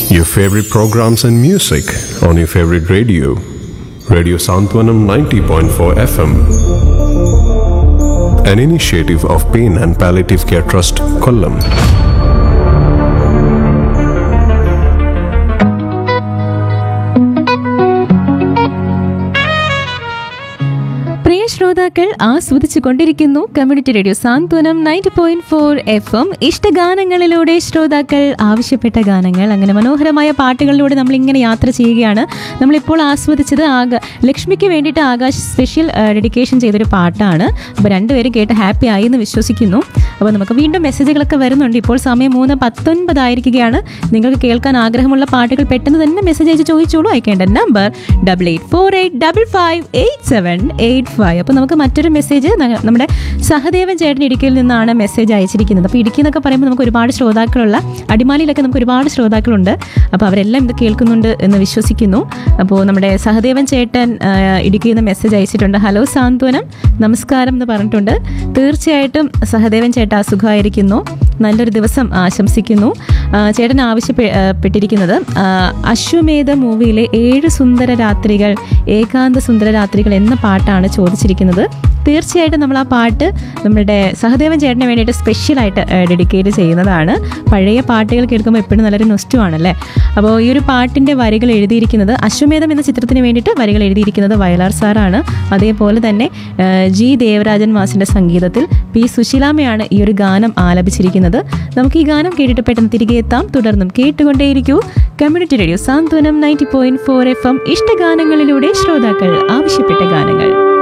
Your favorite programs and music on your favorite radio. Radio Santwanam 90.4 FM. An initiative of Pain and Palliative Care Trust, Kollam. പ്രിയ ശ്രോതാക്കൾ ആസ്വദിച്ചു കൊണ്ടിരിക്കുന്നു community radio Santhwanam ninety point four F M ഇഷ്ടഗാനങ്ങളിലൂടെ ശ്രോതാക്കൾ ആവശ്യപ്പെട്ട ഗാനങ്ങൾ അങ്ങനെ മനോഹരമായ പാട്ടുകളിലൂടെ നമ്മൾ ഇങ്ങനെ യാത്ര ചെയ്യുകയാണ് നമ്മളിപ്പോൾ ആസ്വദിച്ചത് ആക ലക്ഷ്മിക്ക് വേണ്ടിയിട്ട് ആകാശ് സ്പെഷ്യൽ ഡെഡിക്കേഷൻ ചെയ്തൊരു പാട്ടാണ് അപ്പോൾ രണ്ടുപേരും കേട്ട് ഹാപ്പി ആയി എന്ന് വിശ്വസിക്കുന്നു അപ്പോൾ നമുക്ക് വീണ്ടും മെസ്സേജുകളൊക്കെ വരുന്നുണ്ട് ഇപ്പോൾ സമയം മൂന്ന് പത്തൊൻപതായിരിക്കുകയാണ് നിങ്ങൾക്ക് കേൾക്കാൻ ആഗ്രഹമുള്ള പാട്ടുകൾ പെട്ടെന്ന് തന്നെ മെസ്സേജ് അയച്ച് ചോദിച്ചോളൂ അയക്കേണ്ട number double eight four eight double five eight seven eight five അപ്പോൾ നമുക്ക് മറ്റൊരു മെസ്സേജ് ന- നമ്മുടെ സഹദേവൻ ചേട്ടൻ ഇടുക്കിയിൽ നിന്നാണ് മെസ്സേജ് അയച്ചിരിക്കുന്നത് അപ്പോൾ ഇടുക്കി എന്നൊക്കെ പറയുമ്പോൾ നമുക്ക് ഒരുപാട് ശ്രോതാക്കളുള്ള അടിമാലിയിലൊക്കെ നമുക്ക് ഒരുപാട് ശ്രോതാക്കളുണ്ട് അപ്പോൾ അവരെല്ലാം ഇത് കേൾക്കുന്നുണ്ട് എന്ന് വിശ്വസിക്കുന്നു അപ്പോൾ നമ്മുടെ സഹദേവൻ ചേട്ടൻ ആ, ഇടുക്കിയിൽ നിന്ന് മെസ്സേജ് അയച്ചിട്ടുണ്ട് ഹലോ സാന്ത്വനം നമസ്കാരം എന്ന് പറഞ്ഞിട്ടുണ്ട് തീർച്ചയായിട്ടും സഹദേവൻ ചേട്ടൻ അസുഖമായിരിക്കുന്നു നല്ലൊരു ദിവസം ആശംസിക്കുന്നു ആ, ചേട്ടൻ ആവശ്യപ്പെട്ടിരിക്കുന്നത് അശ്വമേധ മൂവിയിലെ ഏഴ് സുന്ദര രാത്രികൾ ഏകാന്ത സുന്ദര രാത്രികൾ എന്ന പാട്ടാണ് ചോദിച്ചിരിക്കുന്നത് തീർച്ചയായിട്ടും നമ്മൾ ആ പാട്ട് നമ്മുടെ സഹദേവൻ ചേട്ടന് വേണ്ടിയിട്ട് സ്പെഷ്യലായിട്ട് ഡെഡിക്കേറ്റ് ചെയ്യുന്നതാണ് പഴയ പാട്ടുകൾ കേൾക്കുമ്പോൾ എപ്പോഴും നല്ലൊരു നൊസ്റ്റുവാണല്ലേ അപ്പോൾ ഈ ഒരു പാട്ടിൻ്റെ വരികൾ എഴുതിയിരിക്കുന്നത് അശ്വമേധം എന്ന ചിത്രത്തിന് വേണ്ടിയിട്ട് വരികൾ എഴുതിയിരിക്കുന്നത് വയലാർ സാറാണ് അതേപോലെ തന്നെ ആ, ജി ദേവരാജൻ മാസിൻ്റെ സംഗീതത്തിൽ പി സുശീലാമ്മയാണ് ഈ ഒരു ഗാനം ആലപിച്ചിരിക്കുന്നത് നമുക്ക് ഈ ഗാനം കേട്ടിട്ട് പെട്ടെന്ന് തിരികെ എത്താം തുടർന്നും കേട്ടുകൊണ്ടേയിരിക്കൂ community radio Santhwanam ninety point four F M ഇഷ്ടഗാനങ്ങളിലൂടെ ശ്രോതാക്കൾ ആവശ്യപ്പെട്ട ഗാനങ്ങൾ